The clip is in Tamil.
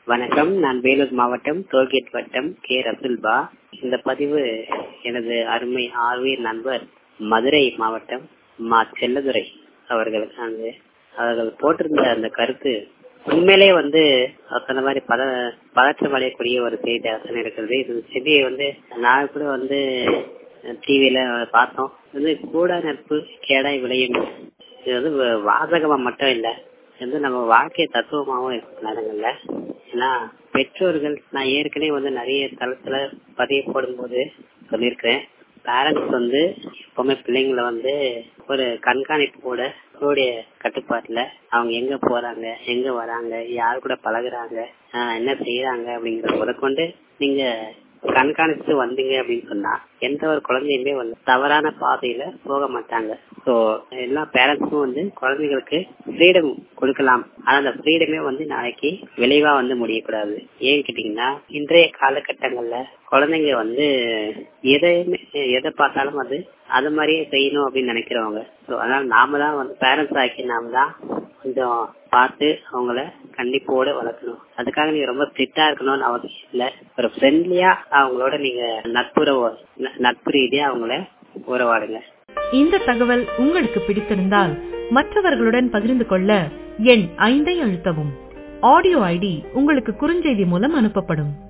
வணக்கம் நான் வேலூர் மாவட்டம் டோல்கேட் வட்டம் கே ரசுல்பா இந்த பதிவு எனது அருமை ஆர்வீர் நண்பர் மதுரை மாவட்டம் மா செல்லதுரை அவர்களுக்கானது அவர்கள் போட்டிருந்த அந்த கருத்து உண்மையிலே வந்து அவர் சொன்ன மாதிரி பத பதற்றம் அடையக்கூடிய ஒரு செய்தியாக இருக்கிறது இது செய்தியை வந்து நான் கூட வந்து டிவியில பார்த்தோம் வந்து கூட நட்பு கேடாய் விளையும் இது வந்து வாசகமா மட்டும் இல்ல இது வந்து நம்ம வாழ்க்கை தத்துவமாவும் இருக்கு நேரங்கள்ல ஏன்னா பெற்றோர்கள் நான் ஏற்கனவே வந்து நிறைய தளத்துல பதிய போடும்போது சொல்லியிருக்கிறேன் பேரண்ட்ஸ் வந்து எப்பவுமே பிள்ளைங்களை வந்து ஒரு கண்காணிப்பு கூட அவருடைய கட்டுப்பாட்டுல அவங்க எங்க போறாங்க எங்க வராங்க யாரு கூட பழகுறாங்க என்ன செய்யறாங்க அப்படிங்கறத முதற்கொண்டு நீங்க கண்காணிச்சு வந்தீங்க அப்படின்னு சொன்னா எந்த ஒரு குழந்தையுமே வந்து தவறான பாதையில போக மாட்டாங்க சோ எல்லா பேரண்ட்ஸும் வந்து குழந்தைகளுக்கு ஃப்ரீடம் கொடுக்கலாம் ஆனா அந்த ஃப்ரீடமே வந்து நாளைக்கு விளைவா வந்து முடியக்கூடாது ஏன் கேட்டீங்கன்னா இன்றைய காலகட்டங்கள்ல குழந்தைங்க வந்து எதையுமே எதை பார்த்தாலும் அது அது மாதிரியே செய்யணும் அப்படின்னு நினைக்கிறவங்க ஸோ அதனால நாம தான் வந்து பேரண்ட்ஸ் ஆக்கி நாம தான் கொஞ்சம் பார்த்து அவங்கள கண்டிப்போட வளர்க்கணும் அதுக்காக நீங்க ரொம்ப ஸ்ட்ரிக்டா இருக்கணும்னு அவசியம் இல்ல ஒரு ஃப்ரெண்ட்லியா அவங்களோட நீங்க நட்புறவு நட்பு ரீதியா அவங்கள உறவாடுங்க இந்த தகவல் உங்களுக்கு பிடித்திருந்தால் மற்றவர்களுடன் பகிர்ந்து கொள்ள எண் ஐந்தை அழுத்தவும் ஆடியோ ஐடி உங்களுக்கு குறுஞ்செய்தி மூலம் அனுப்பப்படும்